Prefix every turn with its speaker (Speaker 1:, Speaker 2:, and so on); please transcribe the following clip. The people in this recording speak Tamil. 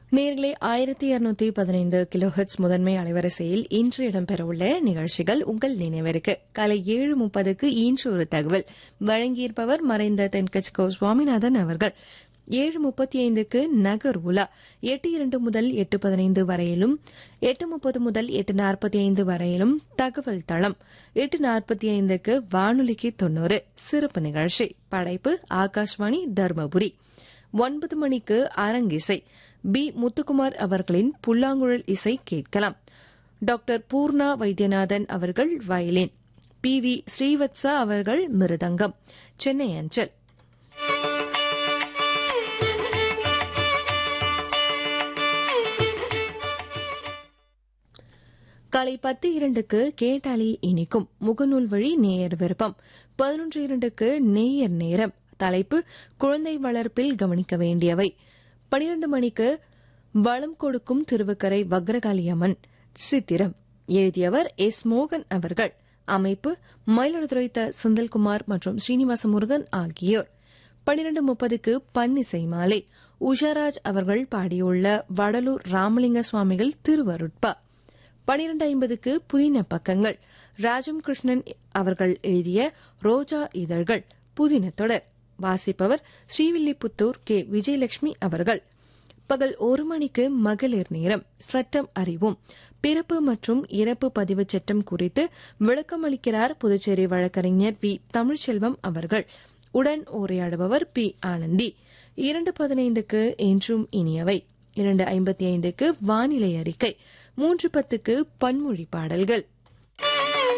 Speaker 1: நேர்களே ஆயிரத்தி இருநூத்தி பதினைந்து கிலோஹெட்ஸ் முதன்மை அலைவரிசையில் இன்று இடம்பெறவுள்ள நிகழ்ச்சிகள் உங்கள் நினைவிற்கு காலை ஏழு முப்பதுக்கு இன்று ஒரு தகவல் வழங்கியிருப்பவர் மறைந்த தென்கட்சி கோ சுவாமிநாதன் அவர்கள் ஏழு முப்பத்தி ஐந்துக்கு நகர் உலா எட்டு இரண்டு முதல் எட்டு பதினைந்து வரையிலும் எட்டு முப்பது முதல் எட்டு நாற்பத்தி ஐந்து வரையிலும் தகவல் தளம் எட்டு நாற்பத்தி ஐந்துக்கு வானொலிக்கு தொன்னூறு சிறப்பு நிகழ்ச்சி படைப்பு ஆகாஷ்வாணி தர்மபுரி ஒன்பது மணிக்கு அரங்கிசை பி முத்துக்குமார் அவர்களின் புல்லாங்குழல் இசை கேட்கலாம் டாக்டர் பூர்ணா வைத்தியநாதன் அவர்கள் வயலின் பி வி ஸ்ரீவத்சா அவர்கள் மிருதங்கம் சென்னை அஞ்சல் காலை பத்து இரண்டுக்கு கேட்டாலே இனிக்கும் முகநூல் வழி நேயர் விருப்பம் பதினொன்று இரண்டுக்கு நேயர் நேரம் தலைப்பு குழந்தை வளர்ப்பில் கவனிக்க வேண்டியவை பனிரண்டு மணிக்கு வளம் கொடுக்கும் திருவுக்கரை வக்ரகாளியம்மன் சித்திரம் எழுதியவர் எஸ் மோகன் அவர்கள் அமைப்பு மயிலாடுதுறை த செந்தில்குமார் மற்றும் ஸ்ரீனிவாச முருகன் ஆகியோர் பனிரண்டு முப்பதுக்கு பன்னிசை மாலை உஷாராஜ் அவர்கள் பாடியுள்ள வடலூர் ராமலிங்க சுவாமிகள் திருவருட்பா பனிரெண்டு ஐம்பதுக்கு புதின பக்கங்கள் ராஜம் கிருஷ்ணன் அவர்கள் எழுதிய ரோஜா இதழ்கள் புதின தொடர் வாசிப்பவர் ஸ்ரீவில்லிபுத்தூர் கே விஜயலட்சுமி அவர்கள் பகல் ஒரு மணிக்கு மகளிர் நேரம் சட்டம் அறிவோம் பிறப்பு மற்றும் இறப்பு பதிவு சட்டம் குறித்து விளக்கமளிக்கிறார் புதுச்சேரி வழக்கறிஞர் வி தமிழ்ச்செல்வம் அவர்கள் உடன் உரையாடுபவர் பி ஆனந்தி இரண்டு பதினைந்துக்கு என்றும் இனியவை இரண்டு ஐம்பத்தி ஐந்துக்கு வானிலை அறிக்கை மூன்று பத்துக்கு பன்மொழி பாடல்கள்